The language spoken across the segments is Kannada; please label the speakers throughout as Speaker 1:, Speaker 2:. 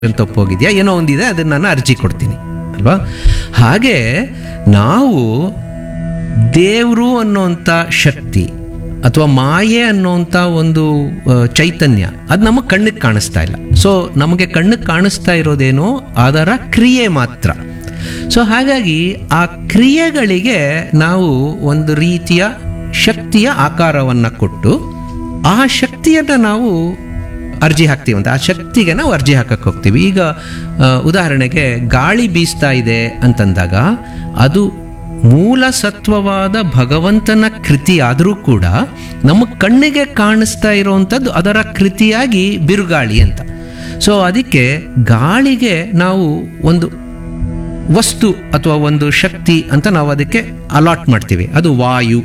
Speaker 1: ಏನ್ ತಪ್ಪೋಗಿದೆಯಾ ಏನೋ ಒಂದಿದೆ ಅದನ್ನ ನಾನು ಅರ್ಜಿ ಕೊಡ್ತೀನಿ ಅಲ್ವಾ ಹಾಗೆ ನಾವು ದೇವರು ಅನ್ನೋಂಥ ಶಕ್ತಿ ಅಥವಾ ಮಾಯೆ ಅನ್ನೋಂಥ ಒಂದು ಆ, ಚೈತನ್ಯ ಅದು ನಮಗೆ ಕಣ್ಣಿಗೆ ಕಾಣಿಸ್ತಾ ಇಲ್ಲ ಸೊ ನಮಗೆ ಕಣ್ಣಿಗೆ ಕಾಣಿಸ್ತಾ ಇರೋದೇನೋ ಅದರ ಕ್ರಿಯೆ ಮಾತ್ರ ಸೊ ಹಾಗಾಗಿ ಆ ಕ್ರಿಯೆಗಳಿಗೆ ನಾವು ಒಂದು ರೀತಿಯ ಶಕ್ತಿಯ ಆಕಾರವನ್ನು ಕೊಟ್ಟು ಆ ಶಕ್ತಿಯನ್ನು ನಾವು ಅರ್ಜಿ ಹಾಕ್ತೀವಿ ಅಂತ ಆ ಶಕ್ತಿಗೆ ನಾವು ಅರ್ಜಿ ಹಾಕಕ್ಕೆ ಹೋಗ್ತೀವಿ ಈಗ ಆ, ಉದಾಹರಣೆಗೆ ಗಾಳಿ ಬೀಸ್ತಾ ಇದೆ ಅಂತಂದಾಗ ಅದು ಮೂಲ ಸತ್ವವಾದ ಭಗವಂತನ ಕೃತಿ ಆದರೂ ಕೂಡ ನಮ್ಮ ಕಣ್ಣಿಗೆ ಕಾಣಿಸ್ತಾ ಇರುವಂಥದ್ದು ಅದರ ಕೃತಿಯಾಗಿ ಬಿರುಗಾಳಿ ಅಂತ ಸೊ ಅದಕ್ಕೆ ಗಾಳಿಗೆ ನಾವು ಒಂದು ವಸ್ತು ಅಥವಾ ಒಂದು ಶಕ್ತಿ ಅಂತ ನಾವು ಅದಕ್ಕೆ ಅಲಾಟ್ ಮಾಡ್ತೀವಿ ಅದು ವಾಯು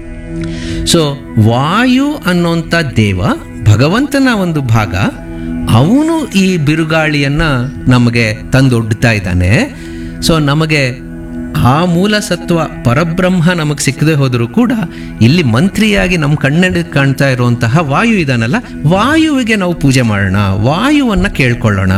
Speaker 1: ಸೊ ವಾಯು ಅನ್ನೋಂಥ ದೇವ ಭಗವಂತನ ಒಂದು ಭಾಗ ಅವನು ಈ ಬಿರುಗಾಳಿಯನ್ನ ನಮಗೆ ತಂದೊಡ್ತಾ ಇದ್ದಾನೆ ಸೊ ನಮಗೆ ಆ ಮೂಲ ಸತ್ವ ಪರಬ್ರಹ್ಮ ನಮಗೆ ಸಿಕ್ಕದೆ ಹೋದರೂ ಕೂಡ ಇಲ್ಲಿ ಮಂತ್ರಿಯಾಗಿ ನಮ್ಮ ಕಣ್ಣೆಡೆ ಕಾಣ್ತಾ ಇರುವಂತಹ ವಾಯು ಇದಾನಲ್ಲ ವಾಯುವಿಗೆ ನಾವು ಪೂಜೆ ಮಾಡೋಣ ವಾಯುವನ್ನ ಕೇಳ್ಕೊಳ್ಳೋಣ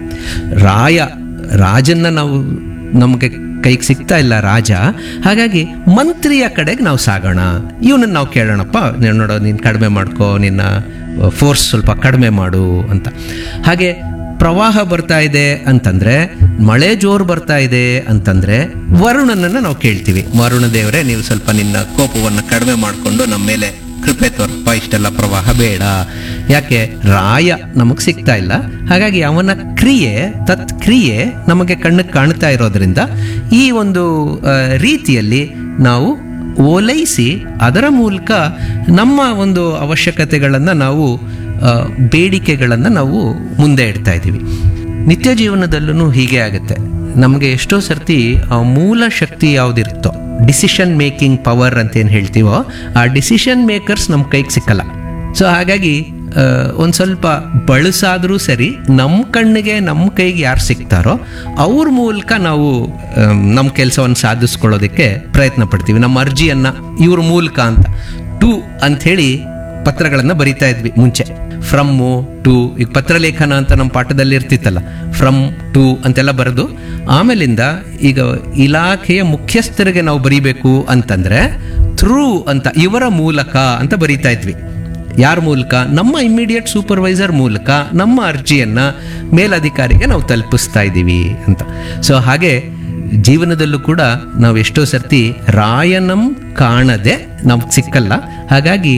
Speaker 1: ರಾಯ ರಾಜನ್ನ ನಾವು ನಮಗೆ ಕೈಗೆ ಸಿಗ್ತಾ ಇಲ್ಲ ರಾಜ ಹಾಗಾಗಿ ಮಂತ್ರಿಯ ಕಡೆಗೆ ನಾವು ಸಾಗೋಣ ಇವನನ್ನು ನಾವು ಕೇಳೋಣಪ್ಪ ನೀನು ನೋಡೋ ನೀನು ಕಡಿಮೆ ಮಾಡ್ಕೋ ನಿನ್ನ ಫೋರ್ಸ್ ಸ್ವಲ್ಪ ಕಡಿಮೆ ಮಾಡು ಅಂತ ಹಾಗೆ ಪ್ರವಾಹ ಬರ್ತಾ ಇದೆ ಅಂತಂದ್ರೆ ಮಳೆ ಜೋರು ಬರ್ತಾ ಇದೆ ಅಂತಂದ್ರೆ ವರುಣನನ್ನು ನಾವು ಕೇಳ್ತೀವಿ ವರುಣ ದೇವರೇ ನೀವು ಸ್ವಲ್ಪ ನಿನ್ನ ಕೋಪವನ್ನು ಕಡಿಮೆ ಮಾಡಿಕೊಂಡು ನಮ್ಮ ಮೇಲೆ ಕೃಪೆ ತೋರಪ್ಪ ಇಷ್ಟೆಲ್ಲ ಪ್ರವಾಹ ಬೇಡ ಯಾಕೆ ರಾಯ ನಮಗೆ ಸಿಗ್ತಾ ಇಲ್ಲ ಹಾಗಾಗಿ ಅವನ ಕ್ರಿಯೆ ತತ್ಕ್ರಿಯೆ ನಮಗೆ ಕಣ್ಣಿಗೆ ಕಾಣ್ತಾ ಇರೋದ್ರಿಂದ ಈ ಒಂದು ಆ, ರೀತಿಯಲ್ಲಿ ನಾವು ಓಲೈಸಿ ಅದರ ಮೂಲಕ ನಮ್ಮ ಒಂದು ಅವಶ್ಯಕತೆಗಳನ್ನು ನಾವು ಆ, ಬೇಡಿಕೆಗಳನ್ನು ನಾವು ಮುಂದೆ ಇಡ್ತಾ ಇದ್ದೀವಿ ನಿತ್ಯ ಜೀವನದಲ್ಲೂ ಹೀಗೆ ಆಗುತ್ತೆ ನಮಗೆ ಎಷ್ಟೋ ಸರ್ತಿ ಆ ಮೂಲ ಶಕ್ತಿ ಯಾವುದಿರುತ್ತೋ ಡಿಸಿಷನ್ ಮೇಕಿಂಗ್ ಪವರ್ ಅಂತ ಏನು ಹೇಳ್ತೀವೋ ಆ ಡಿಸಿಷನ್ ಮೇಕರ್ಸ್ ನಮ್ಮ ಕೈಗೆ ಸಿಕ್ಕಲ್ಲ ಸೊ ಹಾಗಾಗಿ ಆ, ಒಂದ್ ಸ್ವಲ್ಪ ಬಳಸಾದರೂ ಸರಿ ನಮ್ಮ ಕಣ್ಣಿಗೆ ನಮ್ಮ ಕೈಗೆ ಯಾರು ಸಿಗ್ತಾರೋ ಅವ್ರ ಮೂಲಕ ನಾವು ನಮ್ಮ ಕೆಲಸವನ್ನು ಸಾಧಿಸ್ಕೊಳ್ಳೋದಕ್ಕೆ ಪ್ರಯತ್ನ ಪಡ್ತೀವಿ ನಮ್ಮ ಅರ್ಜಿಯನ್ನು ಇವ್ರ ಮೂಲಕ ಅಂತ ಟು ಅಂಥೇಳಿ ಪತ್ರಗಳನ್ನು ಬರಿತಾ ಇದ್ವಿ ಮುಂಚೆ ಫ್ರಮ್ಮು ಟು ಈಗ ಪತ್ರಲೇಖನ ಅಂತ ನಮ್ಮ ಪಾಠದಲ್ಲಿ ಇರ್ತಿತ್ತಲ್ಲ ಫ್ರಮ್ ಟು ಅಂತೆಲ್ಲ ಬರೆದು ಆಮೇಲಿಂದ ಈಗ ಇಲಾಖೆಯ ಮುಖ್ಯಸ್ಥರಿಗೆ ನಾವು ಬರೀಬೇಕು ಅಂತಂದ್ರೆ ಥ್ರೂ ಅಂತ ಇವರ ಮೂಲಕ ಅಂತ ಬರೀತಾ ಇದ್ವಿ ಯಾರ ಮೂಲಕ ನಮ್ಮ ಇಮ್ಮಿಡಿಯೇಟ್ ಸೂಪರ್ವೈಸರ್ ಮೂಲಕ ನಮ್ಮ ಅರ್ಜಿಯನ್ನ ಮೇಲಧಿಕಾರಿಗೆ ನಾವು ತಲುಪಿಸ್ತಾ ಇದ್ದೀವಿ ಅಂತ ಸೊ ಹಾಗೆ ಜೀವನದಲ್ಲೂ ಕೂಡ ನಾವು ಎಷ್ಟೋ ಸರ್ತಿ ರಾಯನಂ ಕಾಣದೆ ನಮ್ಗೆ ಸಿಕ್ಕಲ್ಲ ಹಾಗಾಗಿ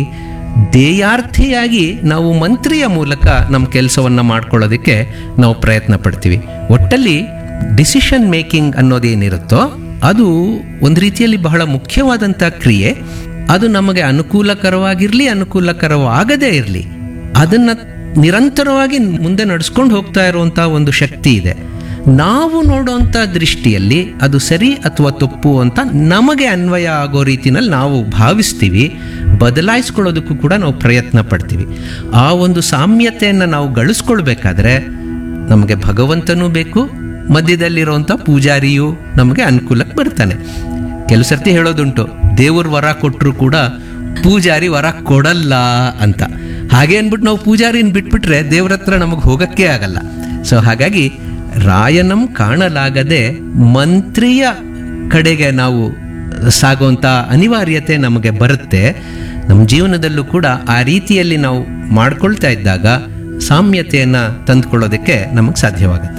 Speaker 1: ದೇಯಾರ್ಥಿಯಾಗಿ ನಾವು ಮಂತ್ರಿಯ ಮೂಲಕ ನಮ್ಮ ಕೆಲಸವನ್ನ ಮಾಡ್ಕೊಳ್ಳೋದಕ್ಕೆ ನಾವು ಪ್ರಯತ್ನ ಪಡ್ತೀವಿ ಒಟ್ಟಲ್ಲಿ ಡಿಸಿಷನ್ ಮೇಕಿಂಗ್ ಅನ್ನೋದೇನಿರುತ್ತೋ ಅದು ಒಂದು ರೀತಿಯಲ್ಲಿ ಬಹಳ ಮುಖ್ಯವಾದಂಥ ಕ್ರಿಯೆ ಅದು ನಮಗೆ ಅನುಕೂಲಕರವಾಗಿರಲಿ ಅನುಕೂಲಕರವಾಗದೇ ಇರಲಿ ಅದನ್ನ ನಿರಂತರವಾಗಿ ಮುಂದೆ ನಡೆಸ್ಕೊಂಡು ಹೋಗ್ತಾ ಇರುವಂಥ ಒಂದು ಶಕ್ತಿ ಇದೆ ನಾವು ನೋಡುವಂಥ ದೃಷ್ಟಿಯಲ್ಲಿ ಅದು ಸರಿ ಅಥವಾ ತಪ್ಪು ಅಂತ ನಮಗೆ ಅನ್ವಯ ಆಗೋ ರೀತಿನಲ್ಲಿ ನಾವು ಭಾವಿಸ್ತೀವಿ ಬದಲಾಯಿಸ್ಕೊಳ್ಳೋದಕ್ಕೂ ಕೂಡ ನಾವು ಪ್ರಯತ್ನ ಪಡ್ತೀವಿ ಆ ಒಂದು ಸಾಮ್ಯತೆಯನ್ನು ನಾವು ಗಳಿಸ್ಕೊಳ್ಬೇಕಾದ್ರೆ ನಮಗೆ ಭಗವಂತನೂ ಬೇಕು ಮಧ್ಯದಲ್ಲಿರುವಂಥ ಪೂಜಾರಿಯು ನಮಗೆ ಅನುಕೂಲಕ್ಕೆ ಬರ್ತಾನೆ ಕೆಲವು ಸರ್ತಿ ಹೇಳೋದುಂಟು ದೇವ್ರ ವರ ಕೊಟ್ಟರು ಕೂಡ ಪೂಜಾರಿ ವರ ಕೊಡಲ್ಲ ಅಂತ ಹಾಗೆ ಅಂದ್ಬಿಟ್ಟು ನಾವು ಪೂಜಾರಿನ ಬಿಟ್ಬಿಟ್ರೆ ದೇವ್ರ ಹತ್ರ ನಮಗೆ ಹೋಗಕ್ಕೆ ಆಗಲ್ಲ ಸೊ ಹಾಗಾಗಿ ರಾಯನಂ ಕಾಣಲಾಗದೆ ಮಂತ್ರಿಯ ಕಡೆಗೆ ನಾವು ಸಾಗುವಂಥ ಅನಿವಾರ್ಯತೆ ನಮಗೆ ಬರುತ್ತೆ ನಮ್ಮ ಜೀವನದಲ್ಲೂ ಕೂಡ ಆ ರೀತಿಯಲ್ಲಿ ನಾವು ಮಾಡ್ಕೊಳ್ತಾ ಇದ್ದಾಗ ಸಾಮ್ಯತೆಯನ್ನು ತಂದುಕೊಳ್ಳೋದಕ್ಕೆ ನಮಗೆ ಸಾಧ್ಯವಾಗುತ್ತೆ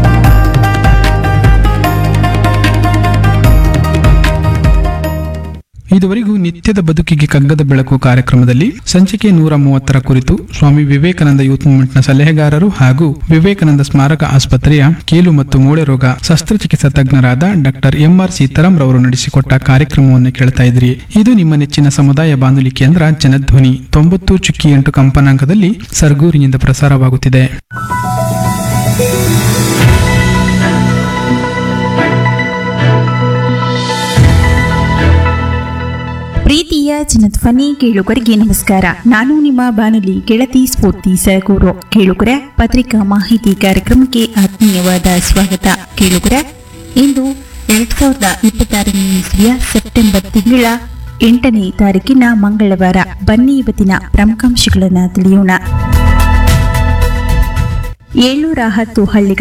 Speaker 2: ಇದುವರೆಗೂ ನಿತ್ಯದ ಬದುಕಿಗೆ ಕಗ್ಗದ ಬೆಳಕು ಕಾರ್ಯಕ್ರಮದಲ್ಲಿ ಸಂಚಿಕೆ ನೂರ ಮೂವತ್ತರ ಕುರಿತು ಸ್ವಾಮಿ ವಿವೇಕಾನಂದ ಯೂತ್ ಮೂವ್ಮೆಂಟ್ನ ಸಲಹೆಗಾರರು ಹಾಗೂ ವಿವೇಕಾನಂದ ಸ್ಮಾರಕ ಆಸ್ಪತ್ರೆಯ ಕೀಲು ಮತ್ತು ಮೂಳೆ ರೋಗ ಶಸ್ತ್ರಚಿಕಿತ್ಸಾ ತಜ್ಞರಾದ ಡಾಕ್ಟರ್ ಎಂಆರ್ ಸೀತಾರಾಮ್ ರವರು ನಡೆಸಿಕೊಟ್ಟ ಕಾರ್ಯಕ್ರಮವನ್ನು ಕೇಳ್ತಾ ಇದ್ರಿ ಇದು ನಿಮ್ಮ ನೆಚ್ಚಿನ ಸಮುದಾಯ ಬಾನುಲಿ ಕೇಂದ್ರ ಜನಧ್ವನಿ ತೊಂಬತ್ತು ಚುಕ್ಕಿ ಎಂಟು ಕಂಪನಾಂಕದಲ್ಲಿ ಸರ್ಗೂರಿನಿಂದ ಪ್ರಸಾರವಾಗುತ್ತಿದೆ
Speaker 3: ಪ್ರೀತಿಯ ಜನಧ್ವನಿ ಕೇಳುಗರಿಗೆ ನಮಸ್ಕಾರ ನಾನು ನಿಮ್ಮ ಬಾನುಲಿ ಗೆಳತಿ ಸ್ಫೂರ್ತಿ ಸರಗೂರು ಕೇಳುಗರ ಪತ್ರಿಕಾ ಮಾಹಿತಿ ಕಾರ್ಯಕ್ರಮಕ್ಕೆ ಆತ್ಮೀಯವಾದ ಸ್ವಾಗತ ಕೇಳುಗರ ಇಂದು ಎರಡ್ ಸಾವಿರದ ಇಪ್ಪತ್ತಾರನೇ ಇಸ್ವಿಯ ಸೆಪ್ಟೆಂಬರ್ ತಿಂಗಳ ಎಂಟನೇ ತಾರೀಕಿನ ಮಂಗಳವಾರ ಬನ್ನಿ ಇವತ್ತಿನ ಪ್ರಮುಖಾಂಶಗಳನ್ನು ತಿಳಿಯೋಣ ಏಳ್ನೂರ ಹತ್ತು ಹಳ್ಳಿಗಳ